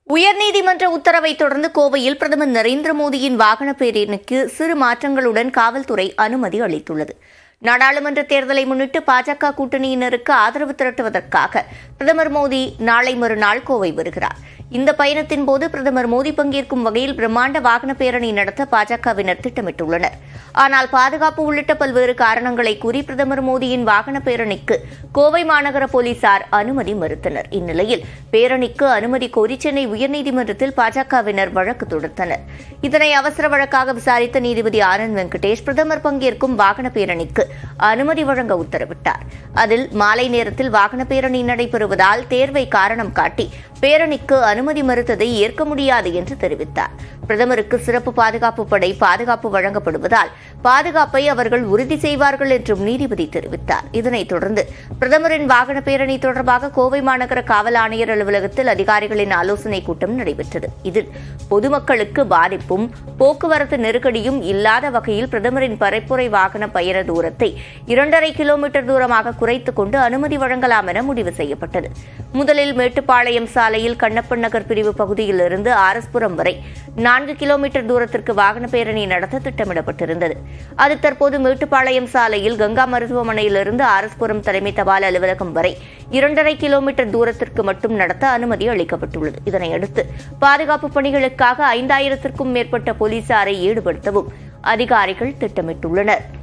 உயர்நீதிமன்ற உத்தரவை தொடர்ந்து கோவையில் பிரதமர் நரேந்திர மோடியின் வாகன பேரணிக்கு சிறு மாற்றங்களுடன் காவல்துறை அனுமதி அளித்துள்ளது நாடாளுமன்ற தேர்தலை முன்னிட்டு பாஜக கூட்டணியினருக்கு ஆதரவு திரட்டுவதற்காக பிரதமர் மோடி நாளை மறுநாள் கோவை வருகிறார் இந்த பயணத்தின் போது பிரதமர் மோடி பங்கேற்கும் வகையில் பிரம்மாண்ட வாகன பேரணி நடத்த பாஜகவினர் திட்டமிட்டுள்ளனர் ஆனால் பாதுகாப்பு உள்ளிட்ட பல்வேறு காரணங்களை கூறி பிரதமர் மோடியின் வாகன பேரணிக்கு கோவை மாநகர போலீசார் அனுமதி மறுத்தனர் இந்நிலையில் பேரணிக்கு அனுமதி கோரி சென்னை உயர்நீதிமன்றத்தில் பாஜகவினர் வழக்கு தொடுத்தனர் இதனை அவசர வழக்காக விசாரித்த நீதிபதி ஆனந்த் வெங்கடேஷ் பிரதமர் பங்கேற்கும் வாகன பேரணிக்கு அனுமதி வழங்க உத்தரவிட்டார் அதில் மாலை நேரத்தில் வாகன பேரணி நடைபெறுவதால் தேர்வை காரணம் காட்டி பேரணிக்கு அனுமதி மறுத்ததை ஏற்க முடியாது என்று தெரிவித்தார் பிரதமருக்கு சிறப்பு பாதுகாப்பு படை பாதுகாப்பு வழங்கப்படுவதால் பாதுகாப்பை அவர்கள் உறுதி செய்வார்கள் என்றும் நீதிபதி தெரிவித்தார் இதனைத் தொடர்ந்து பிரதமரின் வாகன பேரணி தொடர்பாக கோவை மாநகர காவல் ஆணையர் அலுவலகத்தில் அதிகாரிகளின் ஆலோசனைக் கூட்டம் நடைபெற்றது இதில் பொதுமக்களுக்கு பாதிப்பும் போக்குவரத்து நெருக்கடியும் இல்லாத வகையில் பிரதமரின் பரப்புரை வாகன பயண தூரத்தை இரண்டரை கிலோமீட்டர் தூரமாக குறைத்துக் கொண்டு அனுமதி வழங்கலாம் என முடிவு செய்யப்பட்டது முதலில் மேட்டுப்பாளையம் சாலையில் கண்ணப்பன் நகர் பிரிவு பகுதியிலிருந்து ஆரஸ்புரம் வரை நான்கு கிலோமீட்டர் தூரத்திற்கு வாகன பேரணி நடத்த திட்டமிடப்பட்டிருந்தது அது தற்போது மேட்டுப்பாளையம் சாலையில் கங்கா மருத்துவமனையிலிருந்து ஆரஸ்புரம் தலைமை தபால் அலுவலகம் வரை இரண்டரை கிலோமீட்டர் தூரத்திற்கு மட்டும் நடத்த அனுமதி அளிக்கப்பட்டுள்ளது இதனையடுத்து பாதுகாப்பு பணிகளுக்காக ஐந்தாயிரத்திற்கும் மேற்பட்ட போலீசாரை ஈடுபடுத்தவும் அதிகாரிகள் திட்டமிட்டுள்ளனர்